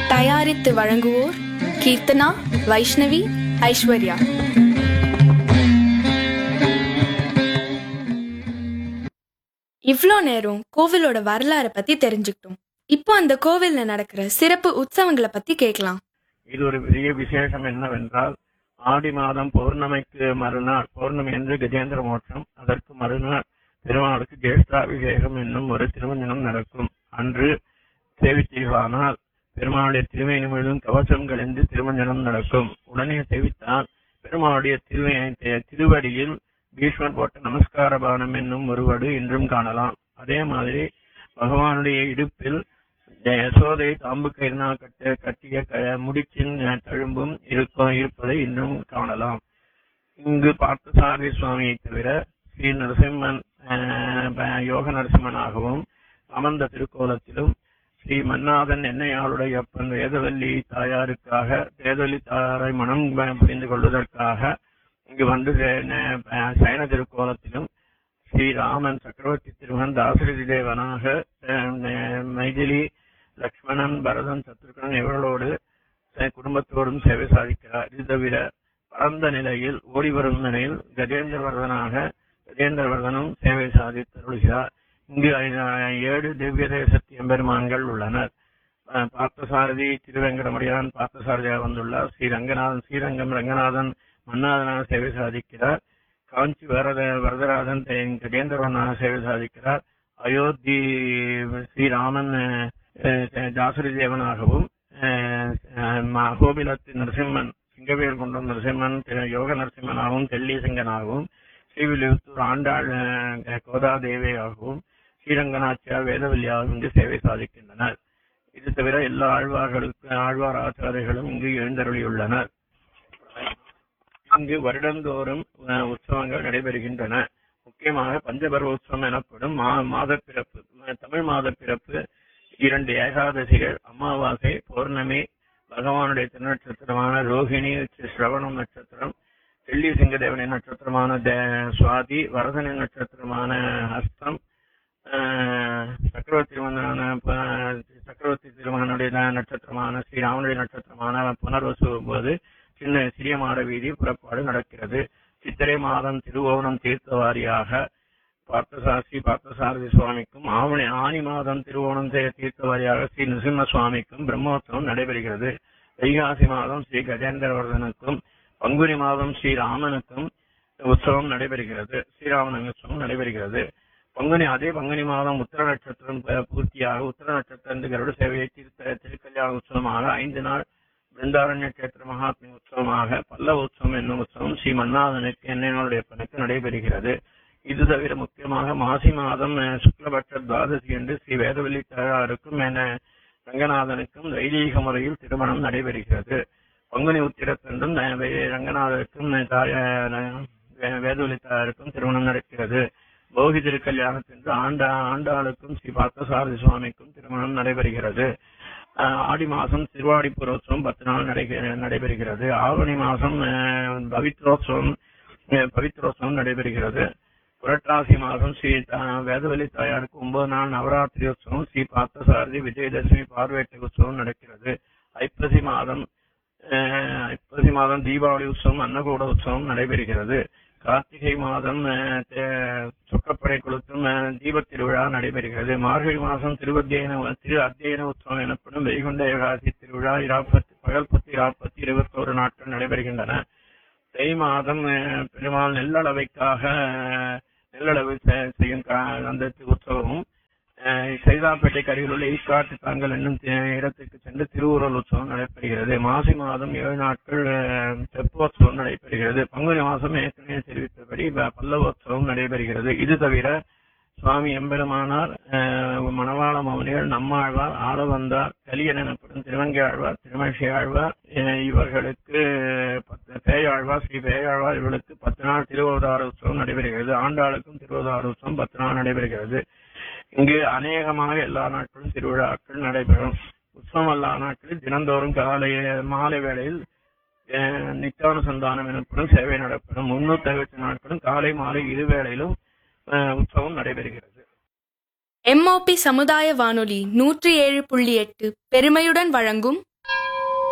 தயாரித்து வழங்குவோர் கீர்த்தனா வைஷ்ணவி ஐஸ்வர்யா இவ்ளோ நேரம் கோவிலோட வரலாறை பத்தி தெரிஞ்சுக்கிட்டோம் இப்போ அந்த கோவில்ல நடக்கிற சிறப்பு உற்சவங்களை பத்தி கேட்கலாம் இது ஒரு பெரிய விசேஷம் என்னவென்றால் ஆடி மாதம் பௌர்ணமிக்கு மறுநாள் பௌர்ணமி என்று கஜேந்திர மோட்சம் அதற்கு மறுநாள் பெருமாளுக்கு ஜேஷ்டாபிஷேகம் என்னும் ஒரு திருமஞ்சனம் நடக்கும் அன்று சேவித்தீர்களானால் பெருமாளுடைய திருமேனி முழுவதும் கவசம் கழிந்து திருமஞ்சனம் நடக்கும் உடனே சேவித்தால் பெருமாளுடைய திருவே திருவடியில் பீஷ்மர் போட்ட நமஸ்கார பானம் என்னும் ஒரு வடு இன்றும் காணலாம் அதே மாதிரி பகவானுடைய இடுப்பில் யசோதை தாம்பு கயிறுனா கட்ட கட்டிய க- முடிச்சின் அஹ், தழும்பும் இருக்கும் இருப்பதை இன்னும் காணலாம் இங்கு பார்த்தசாரதி சுவாமியை தவிர ஸ்ரீ நரசிம்மன் அஹ், ப- யோக நரசிம்மனாகவும் அமர்ந்த திருக்கோலத்திலும் ஸ்ரீ மன்னாதன் என்னையாளுடைய அப்பன் வேதவல்லி தாயாருக்காக வேதவல்லி தாயாரை மனம் ப- புரிந்து கொள்வதற்காக இங்கு வந்து சே- ந- ப- சயன திருக்கோலத்திலும் ஸ்ரீராமன் சக்கரவர்த்தி திருமகன் தாசரதி தேவனாக அஹ், ந- மைதிலி லக்ஷ்மணன் பரதன் சத்ருகன் இவர்களோடு தன் குடும்பத்தோடும் சேவை சாதிக்கிறார் இது தவிர பரந்த நிலையில் ஓடி வரும் நிலையில் கஜேந்திரவர்தனாக கஜேந்திரவர்தனும் சேவை சாதித்தருள்கிறார் இங்கு ஐ- ஏழு திவ்ய தேசத்து எம்பெருமான்கள் உள்ளனர் அஹ் பார்த்தசாரதி திருவெங்கடமுடியான் பார்த்தசாரதியாக வந்துள்ளார் ஸ்ரீ ரங்கநாதன் ஸ்ரீரங்கம் ரங்கநாதன் மன்னாதனாக சேவை சாதிக்கிறார் காஞ்சி வரத வரதராஜன் தென் கஜேந்திரவனாக சேவை சாதிக்கிறார் அயோத்தி ஸ்ரீராமன் அஹ், அஹ், தாசரி தேவனாகவும் அஹ், அஹ், ம- கோபிலத்து நரசிம்மன் சிங்கவேல் கொண்ட நரசிம்மன் திரு- யோக நரசிம்மனாகவும் தெல்லீசிங்கனாகவும் ஸ்ரீவில்லிபுத்தூர் ஆண்டாள் அஹ், கோதாதேவியாகவும் ஸ்ரீரங்கநாச்சியார் வேதவல்லியாகவும் இங்கு சேவை சாதிக்கின்றனர் இது தவிர எல்லா ஆழ்வார்களுக்கு ஆழ்வார் ஆச்சாரியர்களும் இங்கு எழுந்தருளியுள்ளனர் இங்கு வருடந்தோறும் அஹ், உற்சவங்கள் நடைபெறுகின்றன முக்கியமாக பஞ்சபர்வ உற்சவம் எனப்படும் மா மாத பிறப்பு அஹ், தமிழ் மாத பிறப்பு இரண்டு ஏகாதசிகள் அமாவாசை பௌர்ணமி பகவானுடைய திருநட்சத்திரமான ரோஹிணி சிரவணம் நட்சத்திரம் வெள்ளி சிங்கதேவனின் நட்சத்திரமான தே- சுவாதி வரதனின் நட்சத்திரமான ஹஸ்தம் ஆஹ், சக்கரவர்த்தி திருமகனான ப- சக்கரவர்த்தி திருமகனுடைய ந- நட்சத்திரமான ஸ்ரீராமனுடைய நட்சத்திரமான புனர்வசு போது சின்ன சிறிய மாட வீதி புறப்பாடு நடக்கிறது சித்திரை மாதம் திருவோணம் தீர்த்தவாரியாக பார்த்தசாஸ்தி பார்த்தசாரதி சுவாமிக்கும் ஆவணி ஆனி மாதம் திருவோணம் தே- தீர்த்தவாரியாக ஸ்ரீ நரசிம்ம சுவாமிக்கும் பிரம்மோற்சவம் நடைபெறுகிறது வைகாசி மாதம் ஸ்ரீ கஜேந்திரவர்தனுக்கும் பங்குனி மாதம் ஸ்ரீராமனுக்கும் உற்சவம் நடைபெறுகிறது ஸ்ரீராமன் உற்சவம் நடைபெறுகிறது பங்குனி அதே பங்குனி மாதம் உத்தர நட்சத்திரம் ப- பூர்த்தியாக உத்தர நட்சத்திரம் கருட சேவையை தீர்த்த திருக்கல்யாண உற்சவமாக ஐந்து நாள் பிருந்தாரண்ய கஷேத்திர மகாத்மி உற்சவமாக பல்லவ உற்சவம் என்னும் உற்சவம் ஸ்ரீ மன்னாதனுக்கு என்னையோடைய பனுக்கு நடைபெறுகிறது இது தவிர முக்கியமாக மாசி மாதம் அஹ், சுக்லபட்ச துவாதசி என்று ஸ்ரீ வேதவல்லி தாயாருக்கும் என ரங்கநாதனுக்கும் வைதீக முறையில் திருமணம் நடைபெறுகிறது பங்குனி உத்திரத்தன்றும் அஹ், வே- ரங்கநாதருக்கும் அஹ், தாய- அஹ், வே- வேதவல்லி தாயாருக்கும் திருமணம் நடக்கிறது போகி திருக்கல்யாணத்தன்று ஆண்டா ஆண்டாளுக்கும் ஸ்ரீ பார்த்தசாரதி சுவாமிக்கும் திருமணம் நடைபெறுகிறது அஹ், ஆடி மாதம் திருவாடி புரோத்சவம் பத்து நாள் நடை- நடைபெறுகிறது ஆவணி மாதம் அஹ், பவித்ரோத்சவம் அஹ், பவித்ரோத்சவம் நடைபெறுகிறது புரட்டாசி மாதம் ஸ்ரீ த- வேதவல்லி தாயாருக்கு ஒன்பது நாள் நவராத்திரி உற்சவம் ஸ்ரீ பார்த்தசாரதி விஜயதசமி பார்வேட்டை உற்சவம் நடக்கிறது ஐப்பசி மாதம் அஹ், ஐப்பசி மாதம் தீபாவளி உற்சவம் அன்னகூட உற்சவம் நடைபெறுகிறது கார்த்திகை மாதம் அஹ், தே- சொக்கப்படை கொளுத்தும் அஹ், தீபத் திருவிழா நடைபெறுகிறது மார்கழி மாதம் திருவத்தியன திரு அத்தியன உற்சவம் எனப்படும் வைகுண்ட ஏகாதசி திருவிழா இராப்பத்தி பகல் பத்து இராப்பத்தி இருபத்தோரு நாட்கள் நடைபெறுகின்றன தை மாதம் அஹ், பெருமாள் நெல்லளவைக்காக அஹ், நெல்லளவு செ- செய்யும் கா- அந்த உற்சவமும் அஹ், சைதாப்பேட்டைக்கு அருகில் உள்ள ஈக்காட்டு தாங்கல் என்னும் தி- இடத்துக்கு சென்று திருவுருள் உற்சவம் நடைபெறுகிறது மாசி மாதம் ஏழு நாட்கள் அஹ், தெப்போற்சவம் நடைபெறுகிறது பங்குனி மாதம் ஏற்கனவே தெரிவித்தபடி ப- பல்லவோற்சவம் நடைபெறுகிறது இது தவிர சுவாமி எம்பெருமானார் அஹ், மணவாள மௌனிகள் நம்மாழ்வார் ஆளவந்தார் கலியன் எனப்படும் திருவங்கை ஆழ்வார் திருமழிசை ஆழ்வார் அஹ், இவர்களுக்கு பத்து பேயாழ்வார் ஸ்ரீ பேயாழ்வார் இவர்களுக்கு பத்து நாள் திருவதார உற்சவம் நடைபெறுகிறது ஆண்டாளுக்கும் திருவதார உற்சவம் பத்து நாள் நடைபெறுகிறது இங்கு அநேகமாக எல்லா நாட்களும் திருவிழாக்கள் நடைபெறும் உற்சவம் எல்லா நாட்களில் தினந்தோறும் காலை மாலை வேளையில் அஹ், நித்தியானுசந்தானம் எனப்படும் சேவை நடைபெறும் முன்னூத்தி அறுபத்தி நாட்களும் காலை மாலை இரு வேளையிலும் அஹ், உற்சவம் நடைபெறுகிறது எம்ஓபி சமுதாய வானொலி நூற்றி ஏழு புள்ளி எட்டு பெருமையுடன் வழங்கும்